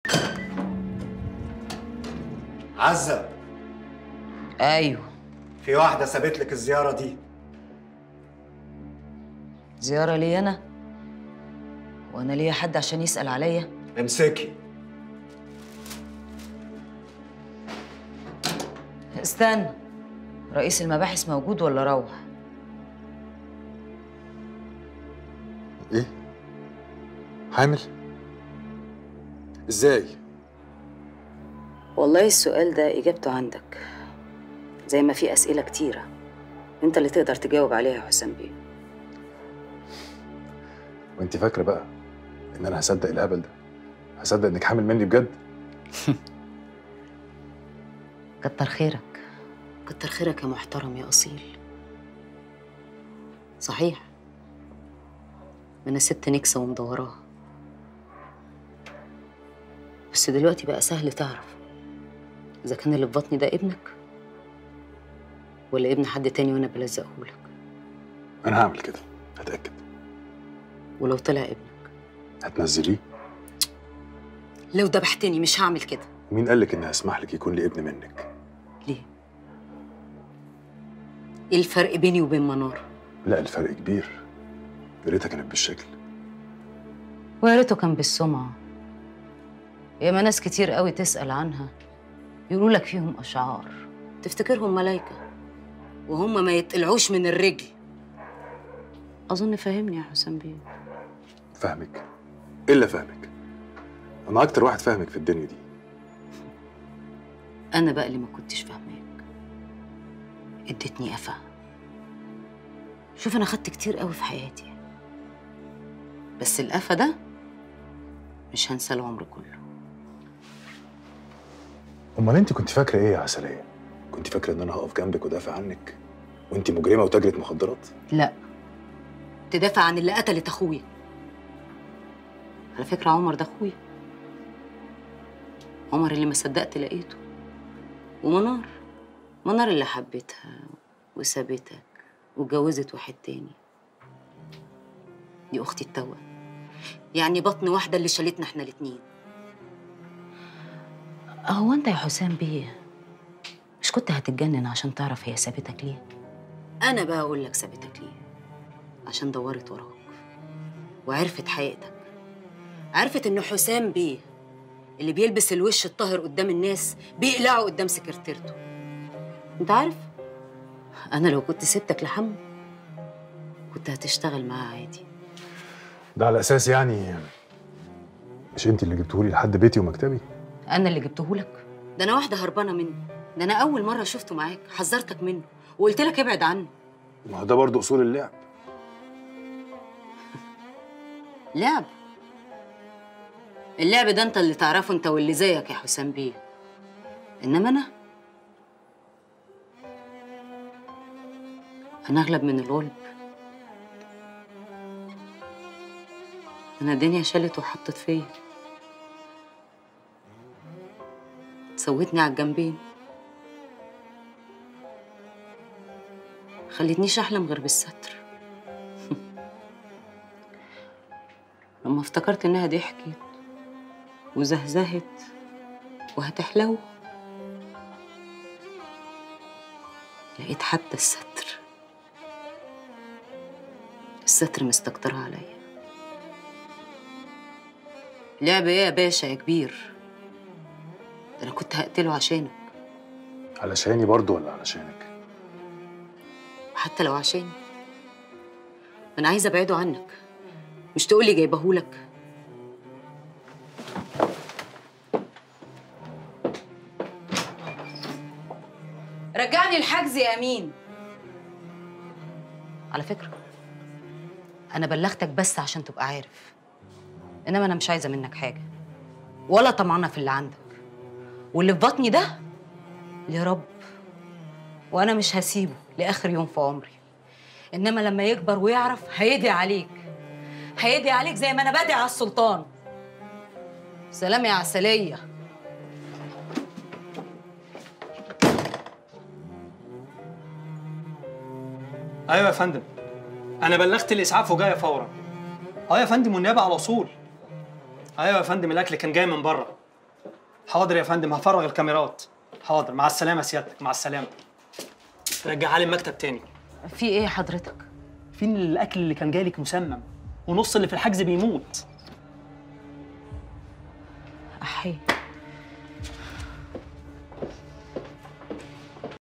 عزة ايوه في واحدة سابت لك الزيارة دي زياره لي انا وانا ليا حد عشان يسال عليا امسكي استنى رئيس المباحث موجود ولا روح ايه حامل ازاي والله السؤال ده اجابته عندك زي ما في اسئله كتيره انت اللي تقدر تجاوب عليها يا حسام بيه وانت فاكره بقى ان انا هصدق الهبل ده هصدق انك حامل مني بجد كتر خيرك كتر خيرك يا محترم يا اصيل صحيح ما انا ست نكسه ومدوراها بس دلوقتي بقى سهل تعرف اذا كان اللي في بطني ده ابنك ولا ابن حد تاني وانا بلزقهولك انا هعمل كده هتاكد ولو طلع ابنك هتنزليه لو ذبحتني مش هعمل كده مين قال لك اني هسمح لك يكون لي ابن منك ليه ايه الفرق بيني وبين منار لا الفرق كبير يا ريتها كانت بالشكل ويا ريته كان بالسمعة ياما ناس كتير قوي تسأل عنها يقولوا لك فيهم أشعار تفتكرهم ملايكة وهم ما يتقلعوش من الرجل أظن فاهمني يا حسام بيه فاهمك الا فاهمك انا اكتر واحد فاهمك في الدنيا دي أنا بقى اللي ما كنتش فاهماك اديتني قفا شوف أنا خدت كتير قوي في حياتي بس القفا ده مش هنسى العمر كله امال انت كنت فاكره ايه يا عسليه كنت فاكره ان انا هقف جنبك ودافع عنك وانت مجرمه وتاجره مخدرات لا تدافع عن اللي قتلت اخويا على فكره عمر ده اخويا عمر اللي ما صدقت لقيته ومنار منار اللي حبتها وسابتك واتجوزت واحد تاني دي اختي التوأم يعني بطن واحده اللي شالتنا احنا الاتنين هو انت يا حسام بيه مش كنت هتتجنن عشان تعرف هي سابتك ليه انا بقى اقول لك سابتك ليه عشان دورت وراك وعرفت حقيقتك عرفت ان حسام بيه اللي بيلبس الوش الطاهر قدام الناس بيقلعه قدام سكرتيرته انت عارف انا لو كنت سبتك لحمه كنت هتشتغل معاه عادي ده على اساس يعني مش انت اللي جبتهولي لحد بيتي ومكتبي انا اللي جبتهولك ده انا واحده هربانه منه ده انا اول مره شفته معاك حذرتك منه وقلت لك ابعد عنه ما هو ده برضه اصول اللعب لعب اللعب ده انت اللي تعرفه انت واللي زيك يا حسام بيه انما انا انا اغلب من الغلب انا الدنيا شالت وحطت فيا سوتني على الجنبين خلتنيش احلم غير بالستر لما افتكرت انها ضحكت وزهزهت وهتحلو لقيت حتى الستر الستر مستكترها عليا لعب ايه يا باشا يا كبير ده انا كنت هقتله عشانك علشاني برضه ولا علشانك حتى لو عشاني انا عايزه ابعده عنك مش تقولي جايبهولك رجعني الحجز يا امين على فكره انا بلغتك بس عشان تبقى عارف انما انا مش عايزه منك حاجه ولا طمعانه في اللي عندك واللي في بطني ده لرب وانا مش هسيبه لاخر يوم في عمري انما لما يكبر ويعرف هيدعي عليك هيدعي عليك زي ما انا بدعي على السلطان سلام يا عسليه ايوه يا فندم انا بلغت الاسعاف وجايه فورا اه يا فندم والنيابه على وصول ايوه يا فندم الاكل كان جاي من بره حاضر يا فندم هفرغ الكاميرات حاضر مع السلامه سيادتك مع السلامه رجعها لي المكتب تاني في ايه حضرتك فين الاكل اللي كان جايلك مسمم ونص اللي في الحجز بيموت احي